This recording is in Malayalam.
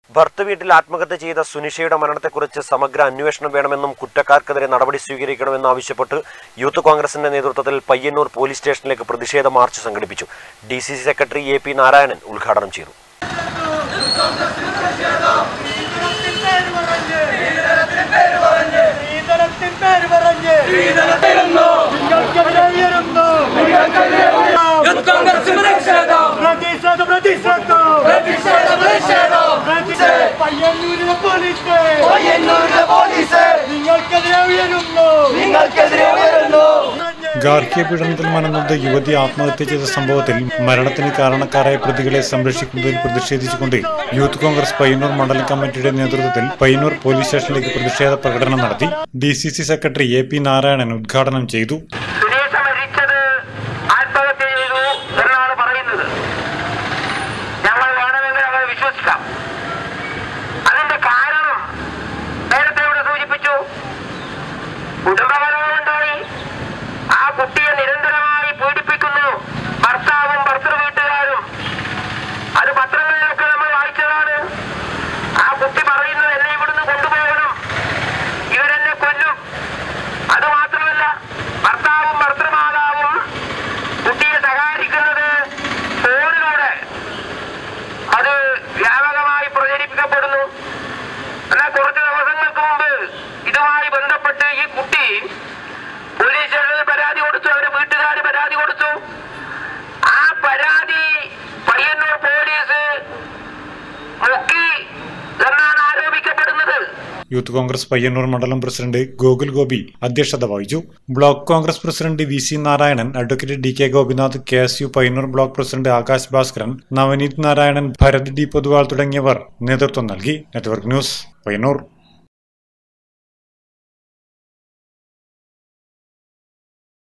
ഭർത്ത വീട്ടിൽ ആത്മഹത്യ ചെയ്ത സുനിഷയുടെ മരണത്തെക്കുറിച്ച് സമഗ്ര അന്വേഷണം വേണമെന്നും കുറ്റക്കാർക്കെതിരെ നടപടി സ്വീകരിക്കണമെന്നും ആവശ്യപ്പെട്ട് യൂത്ത് കോൺഗ്രസിന്റെ നേതൃത്വത്തിൽ പയ്യന്നൂർ പോലീസ് സ്റ്റേഷനിലേക്ക് പ്രതിഷേധ മാർച്ച് സംഘടിപ്പിച്ചു D C C secretary A P Narayanan ഉദ്ഘാടനം ചെയ്തു ശ്രീധരത്തിൻ പേര് പറഞ്ഞ് നിങ്ങൾക്കെതിരെ ഉയരുന്നു യൂത്ത് കോൺഗ്രസ് പ്രതിഷേധം പ്രതിഷേധം പ്രതിഷേധം പ്രതിഷേധം പ്രതിഷേധം പ്രതിഷേധം പയ്യന്നൂരിലെ പോലീസ് പയ്യന്നൂരിലെ പോലീസ് നിങ്ങൾക്കെതിരെ ഉയരുന്നു നിങ്ങൾക്കെതിരെ ഉയരുന്നു ഗാർഹിക പീഡനത്തിൽ മനംനൊന്ത് യുവതി ആത്മഹത്യ ചെയ്ത സംഭവത്തിൽ മരണത്തിന് കാരണക്കാരായ പ്രതികളെ സംരക്ഷിക്കുന്നതിൽ പ്രതിഷേധിച്ചുകൊണ്ട് യൂത്ത് കോൺഗ്രസ് പയ്യന്നൂർ മണ്ഡലം കമ്മിറ്റിയുടെ നേതൃത്വത്തിൽ പയ്യന്നൂർ പോലീസ് സ്റ്റേഷനിലേക്ക് പ്രതിഷേധ പ്രകടനം നടത്തി D C C secretary A P Narayanan ഉദ്ഘാടനം ചെയ്തു സുനീഷ മരിച്ചത് ആത്മഹത്യ ചെയ്തു എന്നാണ് പറയുന്നത് ഞങ്ങൾ വേണമെങ്കിൽ ഞങ്ങൾ വിശ്വസിക്കാം അതിന്റെ കാരണം നേരത്തെ ഇവിടെ സൂചിപ്പിച്ചു കുടുംബകലഹമുണ്ടായി ആ കുട്ടിയെ നിരന്തരമായി പീഡിപ്പിക്കുന്നു ഭർത്താവും ഭർത്തൃ വീട്ടുകാരും അത് പത്രങ്ങളിലൊക്കെ നമ്മൾ വായിച്ചതാണ് ആ കുട്ടി പറയുന്നത് എന്നെ ഇവിടുന്ന് കൊണ്ടുപോകണം ഇവരെന്നെ കൊല്ലും അത് മാത്രമല്ല ഭർത്താവും ഭർത്തൃമാതാവും കുട്ടിയെ സഹായിക്കുന്നത് ഫോണിലൂടെ അത് വ്യാപകമായി പ്രചരിപ്പിക്കപ്പെടുന്നു എന്നാൽ കുറച്ച് ദിവസങ്ങൾക്ക് മുമ്പ് ഇതുമായി ബന്ധപ്പെട്ട് ഈ കുട്ടി പോലീസ് സ്റ്റേഷനിൽ പരാതി കൊടുത്തു അവരുടെ വീട്ടുകാർ പരാതി കൊടുത്തു ആ പരാതി പയ്യന്നൂർ പോലീസ് മുക്കി എന്നാണ് ആരോപിക്കപ്പെടുന്നത് യൂത്ത് കോൺഗ്രസ് പയ്യന്നൂർ മണ്ഡലം പ്രസിഡന്റ് ഗോകുൽ ഗോപി അധ്യക്ഷത വഹിച്ചു block Congress president V C Narayanan advocate D K Gopinath K S U Payyanur block president Akash Bhaskaran Navneet Narayanan Bharath D Poduval തുടങ്ങിയവർ നേതൃത്വം നൽകി നെറ്റ്വർക്ക് ന്യൂസ് പയ്യന്നൂർ